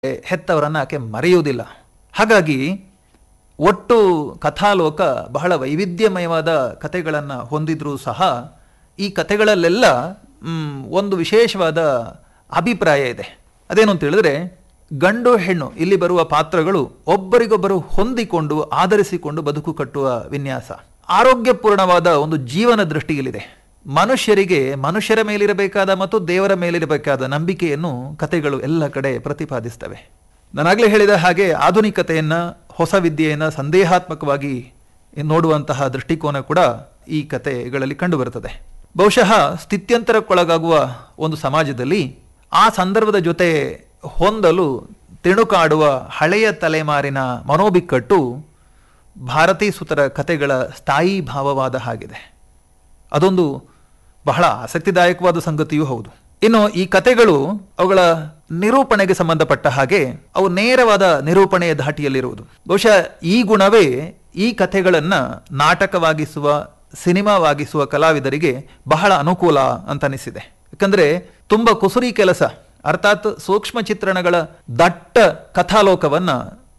ಹೆತ್ತವರನ್ನ ಆಕೆ ಮರೆಯುವುದಿಲ್ಲ ಹಾಗಾಗಿ ಒಟ್ಟು ಕಥಾಲೋಕ ಬಹಳ ವೈವಿಧ್ಯಮಯವಾದ ಕಥೆಗಳನ್ನು ಹೊಂದಿದ್ರೂ ಸಹ ಈ ಕಥೆಗಳಲ್ಲೆಲ್ಲ ಮ್, ಒಂದು ವಿಶೇಷವಾದ ಅಭಿಪ್ರಾಯ ಇದೆ ಅದೇನು ಅಂತ ಹೇಳಿದ್ರೆ ಗಂಡು ಹೆಣ್ಣು ಇಲ್ಲಿ ಬರುವ ಪಾತ್ರಗಳು ಒಬ್ಬರಿಗೊಬ್ಬರು ಹೊಂದಿಕೊಂಡು ಆಧರಿಸಿಕೊಂಡು ಬದುಕು ಕಟ್ಟುವ ವಿನ್ಯಾಸ ಆರೋಗ್ಯಪೂರ್ಣವಾದ ಒಂದು ಜೀವನ ದೃಷ್ಟಿ ಇಲ್ಲಿದೆ ಮನುಷ್ಯರಿಗೆ ಮನುಷ್ಯರ ಮೇಲಿರಬೇಕಾದ ಮತ್ತು ದೇವರ ಮೇಲಿರಬೇಕಾದ ನಂಬಿಕೆಯನ್ನು ಕಥೆಗಳು ಎಲ್ಲ ಕಡೆ ಪ್ರತಿಪಾದಿಸ್ತವೆ ನಾನಾಗಲೇ ಹೇಳಿದ ಹಾಗೆ ಆಧುನಿಕತೆಯನ್ನ ಹೊಸ ವಿದ್ಯೆಯನ್ನು ಸಂದೇಹಾತ್ಮಕವಾಗಿ ನೋಡುವಂತಹ ದೃಷ್ಟಿಕೋನ ಕೂಡ ಈ ಕಥೆಗಳಲ್ಲಿ ಕಂಡುಬರುತ್ತದೆ ಬಹುಶಃ ಸ್ಥಿತ್ಯಂತರಕ್ಕೊಳಗಾಗುವ ಒಂದು ಸಮಾಜದಲ್ಲಿ ಆ ಸಂದರ್ಭದ ಜೊತೆ ಹೊಂದಲು ತಿಣುಕಾಡುವ ಹಳೆಯ ತಲೆಮಾರಿನ ಮನೋಬಿಕ್ಕಟ್ಟು ಭಾರತೀ ಸುತರ ಕಥೆಗಳ ಸ್ಥಾಯಿ ಭಾವವಾದ ಹಾಗಿದೆ ಅದೊಂದು ಬಹಳ ಆಸಕ್ತಿದಾಯಕವಾದ ಸಂಗತಿಯೂ ಹೌದು ಇನ್ನು ಈ ಕಥೆಗಳು ಅವುಗಳ ನಿರೂಪಣೆಗೆ ಸಂಬಂಧಪಟ್ಟ ಹಾಗೆ ಅವು ನೇರವಾದ ನಿರೂಪಣೆಯ ಧಾಟಿಯಲ್ಲಿರುವುದು ಬಹುಶಃ ಈ ಗುಣವೇ ಈ ಕಥೆಗಳನ್ನ ನಾಟಕವಾಗಿಸುವ ಸಿನಿಮಾವಾಗಿಸುವ ಕಲಾವಿದರಿಗೆ ಬಹಳ ಅನುಕೂಲ ಅಂತ ಅನಿಸಿದೆ ಯಾಕಂದ್ರೆ ತುಂಬಾ ಕುಸುರಿ ಕೆಲಸ ಅರ್ಥಾತ್ ಸೂಕ್ಷ್ಮ ಚಿತ್ರಣಗಳ ದಟ್ಟ ಕಥಾಲೋಕವನ್ನ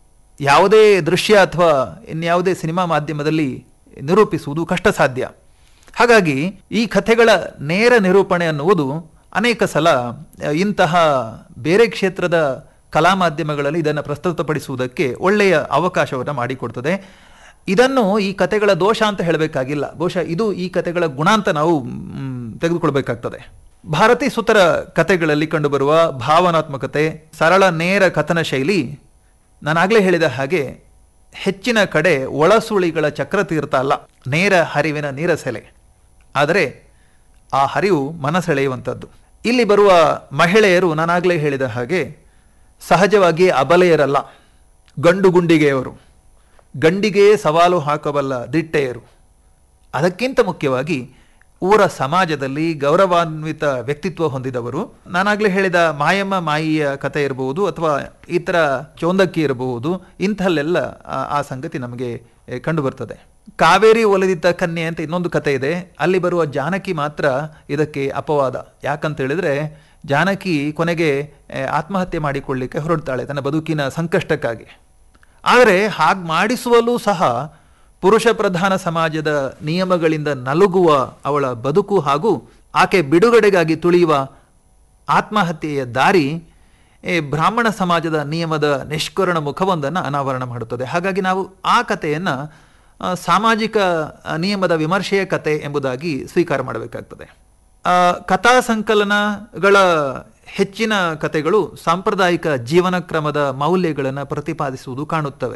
ಯಾವುದೇ ದೃಶ್ಯ ಅಥವಾ ಇನ್ಯಾವುದೇ ಸಿನಿಮಾ ಮಾಧ್ಯಮದಲ್ಲಿ ನಿರೂಪಿಸುವುದು ಕಷ್ಟ ಸಾಧ್ಯ ಹಾಗಾಗಿ ಈ ಕಥೆಗಳ ನೇರ ನಿರೂಪಣೆ ಅನ್ನುವುದು ಅನೇಕ ಸಲ ಅ, ಇಂತಹ ಬೇರೆ ಕ್ಷೇತ್ರದ ಕಲಾ ಮಾಧ್ಯಮಗಳಲ್ಲಿ ಇದನ್ನು ಪ್ರಸ್ತುತಪಡಿಸುವುದಕ್ಕೆ ಒಳ್ಳೆಯ ಅವಕಾಶವನ್ನು ಮಾಡಿಕೊಡ್ತದೆ ಇದನ್ನು ಈ ಕಥೆಗಳ ದೋಷ ಅಂತ ಹೇಳಬೇಕಾಗಿಲ್ಲ ಬಹುಶಃ ಇದು ಈ ಕಥೆಗಳ ಗುಣ ಅಂತ ನಾವು ಮ್, ತೆಗೆದುಕೊಳ್ಬೇಕಾಗ್ತದೆ ಭಾರತೀ ಸುತರ ಕಥೆಗಳಲ್ಲಿ ಕಂಡುಬರುವ ಭಾವನಾತ್ಮಕತೆ ಸರಳ ನೇರ ಕಥನ ಶೈಲಿ ನಾನಾಗಲೇ ಹೇಳಿದ ಹಾಗೆ ಹೆಚ್ಚಿನ ಕಡೆ ಒಳಸುಳಿಗಳ ಚಕ್ರತೀರ್ಥ ಅಲ್ಲ ನೇರ ಹರಿವಿನ ನೀರಸೆಲೆ ಆದರೆ ಆ ಹರಿವು ಮನಸೆಳೆಯುವಂಥದ್ದು ಇಲ್ಲಿ ಬರುವ ಮಹಿಳೆಯರು ನಾನಾಗಲೇ ಹೇಳಿದ ಹಾಗೆ ಸಹಜವಾಗಿ ಅಬಲೆಯರಲ್ಲ ಗಂಡು ಗುಂಡಿಗೆಯವರು ಗಂಡಿಗೆ ಸವಾಲು ಹಾಕಬಲ್ಲ ದಿಟ್ಟೆಯರು ಅದಕ್ಕಿಂತ ಮುಖ್ಯವಾಗಿ ಊರ ಸಮಾಜದಲ್ಲಿ ಗೌರವಾನ್ವಿತ ವ್ಯಕ್ತಿತ್ವ ಹೊಂದಿದವರು ನಾನಾಗಲೇ ಹೇಳಿದ ಮಾಯಮ್ಮ ಮಾಯಿಯ ಕಥೆ ಇರಬಹುದು ಅಥವಾ ಇತರ ಚೋಂದಕ್ಕಿ ಇರಬಹುದು ಇಂಥಲ್ಲೆಲ್ಲ ಆ- ಆ ಸಂಗತಿ ನಮಗೆ ಎ, ಕಂಡುಬರ್ತದೆ ಕಾವೇರಿ ಒಲಿದಿದ್ದ ಕನ್ಯೆ ಅಂತ ಇನ್ನೊಂದು ಕತೆ ಇದೆ ಅಲ್ಲಿ ಬರುವ ಜಾನಕಿ ಮಾತ್ರ ಇದಕ್ಕೆ ಅಪವಾದ ಯಾಕಂತ ಹೇಳಿದ್ರೆ ಜಾನಕಿ ಕೊನೆಗೆ ಎ, ಆತ್ಮಹತ್ಯೆ ಮಾಡಿಕೊಳ್ಳಿಕ್ಕೆ ಹೊರಡ್ತಾಳೆ ತನ್ನ ಬದುಕಿನ ಸಂಕಷ್ಟಕ್ಕಾಗಿ ಆದರೆ ಹಾಗೆ ಮಾಡಿಸುವಲ್ಲೂ ಸಹ ಪುರುಷ ಪ್ರಧಾನ ಸಮಾಜದ ನಿಯಮಗಳಿಂದ ನಲುಗುವ ಅವಳ ಬದುಕು ಹಾಗೂ ಆಕೆ ಬಿಡುಗಡೆಗಾಗಿ ತುಳಿಯುವ ಆತ್ಮಹತ್ಯೆಯ ದಾರಿ ಈ ಬ್ರಾಹ್ಮಣ ಸಮಾಜದ ನಿಯಮದ ನಿಷ್ಕರಣ ಮುಖವೊಂದನ್ನು ಅನಾವರಣ ಮಾಡುತ್ತದೆ ಹಾಗಾಗಿ ನಾವು ಆ ಕಥೆಯನ್ನು ಆ, ಸಾಮಾಜಿಕ ಆ, ನಿಯಮದ ವಿಮರ್ಶೆಯ ಕತೆ ಎಂಬುದಾಗಿ ಸ್ವೀಕಾರ ಮಾಡಬೇಕಾಗ್ತದೆ ಆ, ಕಥಾ ಸಂಕಲನಗಳ ಹೆಚ್ಚಿನ ಕಥೆಗಳು ಸಾಂಪ್ರದಾಯಿಕ ಜೀವನ ಕ್ರಮದ ಮೌಲ್ಯಗಳನ್ನು ಪ್ರತಿಪಾದಿಸುವುದು ಕಾಣುತ್ತವೆ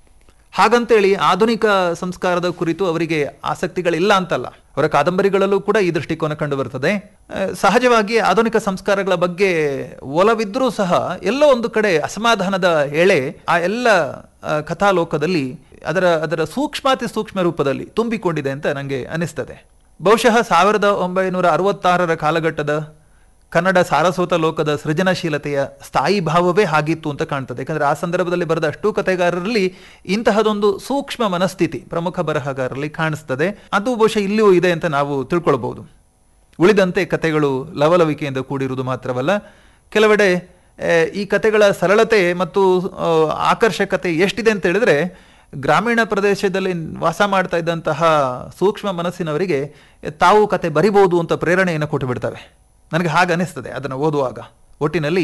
ಹಾಗಂತೇಳಿ ಆಧುನಿಕ ಸಂಸ್ಕಾರದ ಕುರಿತು ಅವರಿಗೆ ಆಸಕ್ತಿಗಳಿಲ್ಲ ಅಂತಲ್ಲ ಅವರ ಕಾದಂಬರಿಗಳಲ್ಲೂ ಕೂಡ ಈ ದೃಷ್ಟಿಕೋನ ಕಂಡು ಬರ್ತದೆ ಆ, ಸಹಜವಾಗಿ ಆಧುನಿಕ ಸಂಸ್ಕಾರಗಳ ಬಗ್ಗೆ ಒಲವಿದ್ರೂ ಸಹ ಎಲ್ಲೋ ಒಂದು ಕಡೆ ಅಸಮಾಧಾನದ ಎಳೆ ಆ ಎಲ್ಲ ಆ, ಕಥಾಲೋಕದಲ್ಲಿ ಅದರ ಅದರ ಸೂಕ್ಷ್ಮಾತಿ ಸೂಕ್ಷ್ಮ ರೂಪದಲ್ಲಿ ತುಂಬಿಕೊಂಡಿದೆ ಅಂತ ನನಗೆ ಅನಿಸ್ತದೆ ಬಹುಶಃ ಸಾವಿರದ ಒಂಬೈನೂರ ಅರವತ್ತಾರರ ಕಾಲಘಟ್ಟದ ಕನ್ನಡ ಸಾರಸ್ವತ ಲೋಕದ ಸೃಜನಶೀಲತೆಯ ಸ್ಥಾಯಿ ಭಾವವೇ ಹಾಗಿತ್ತು ಅಂತ ಕಾಣ್ತದೆ ಯಾಕಂದ್ರೆ ಆ ಸಂದರ್ಭದಲ್ಲಿ ಬರೆದ ಅಷ್ಟು ಕಥೆಗಾರರಲ್ಲಿ ಇಂತಹದೊಂದು ಸೂಕ್ಷ್ಮ ಮನಸ್ಥಿತಿ ಪ್ರಮುಖ ಬರಹಗಾರರಲ್ಲಿ ಕಾಣಿಸ್ತದೆ ಅದು ಬಹುಶಃ ಇಲ್ಲಿಯೂ ಇದೆ ಅಂತ ನಾವು ತಿಳ್ಕೊಳ್ಬಹುದು ಉಳಿದಂತೆ ಕಥೆಗಳು ಲವಲವಿಕೆಯಿಂದ ಕೂಡಿರುವುದು ಮಾತ್ರವಲ್ಲ ಕೆಲವೆಡೆ ಆ, ಈ ಕಥೆಗಳ ಸರಳತೆ ಮತ್ತು ಆ, ಆಕರ್ಷಕತೆ ಎಷ್ಟಿದೆ ಅಂತ ಹೇಳಿದ್ರೆ ಗ್ರಾಮೀಣ ಪ್ರದೇಶದಲ್ಲಿ ವಾಸ ಮಾಡ್ತಾ ಇದ್ದಂತಹ ಸೂಕ್ಷ್ಮ ಮನಸ್ಸಿನವರಿಗೆ ತಾವು ಕತೆ ಬರಿಬೋದು ಅಂತ ಪ್ರೇರಣೆಯನ್ನು ಕೊಟ್ಟು ಬಿಡ್ತವೆ ನನಗೆ ಹಾಗೆ ಅನಿಸ್ತದೆ ಅದನ್ನು ಓದುವಾಗ ಒಟ್ಟಿನಲ್ಲಿ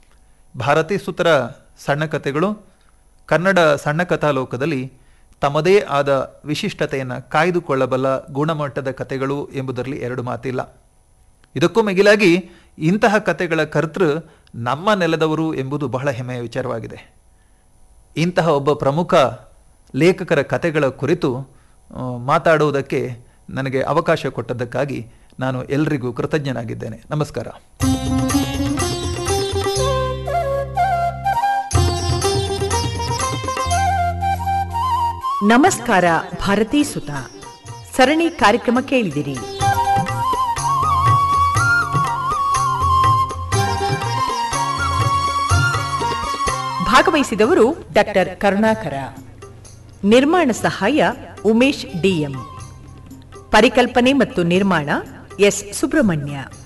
ಭಾರತೀ ಸುತರ ಸಣ್ಣ ಕಥೆಗಳು ಕನ್ನಡ ಸಣ್ಣ ಕಥಾಲೋಕದಲ್ಲಿ ತಮ್ಮದೇ ಆದ ವಿಶಿಷ್ಟತೆಯನ್ನು ಕಾಯ್ದುಕೊಳ್ಳಬಲ್ಲ ಗುಣಮಟ್ಟದ ಕಥೆಗಳು ಎಂಬುದರಲ್ಲಿ ಎರಡು ಮಾತಿಲ್ಲ ಇದಕ್ಕೂ ಮಿಗಿಲಾಗಿ ಇಂತಹ ಕಥೆಗಳ ಕರ್ತೃ ನಮ್ಮ ನೆಲದವರು ಎಂಬುದು ಬಹಳ ಹೆಮ್ಮೆಯ ವಿಚಾರವಾಗಿದೆ ಇಂತಹ ಒಬ್ಬ ಪ್ರಮುಖ ಲೇಖಕರ ಕಥೆಗಳ ಕುರಿತು ಆ, ಮಾತಾಡುವುದಕ್ಕೆ ನನಗೆ ಅವಕಾಶ ಕೊಟ್ಟದ್ದಕ್ಕಾಗಿ ನಾನು ಎಲ್ರಿಗೂ ಕೃತಜ್ಞನಾಗಿದ್ದೇನೆ ನಮಸ್ಕಾರ ನಮಸ್ಕಾರ ಭಾರತೀ ಸುತ ಸರಣಿ ಕಾರ್ಯಕ್ರಮ ಕೇಳಿದಿರಿ ಭಾಗವಹಿಸಿದವರು ಡಾಕ್ಟರ್ ಕರುಣಾಕರ ನಿರ್ಮಾಣ ಸಹಾಯ ಉಮೇಶ್ ಡಿಎಂ ಪರಿಕಲ್ಪನೆ ಮತ್ತು ನಿರ್ಮಾಣ ಎಸ್ ಸುಬ್ರಹ್ಮಣ್ಯ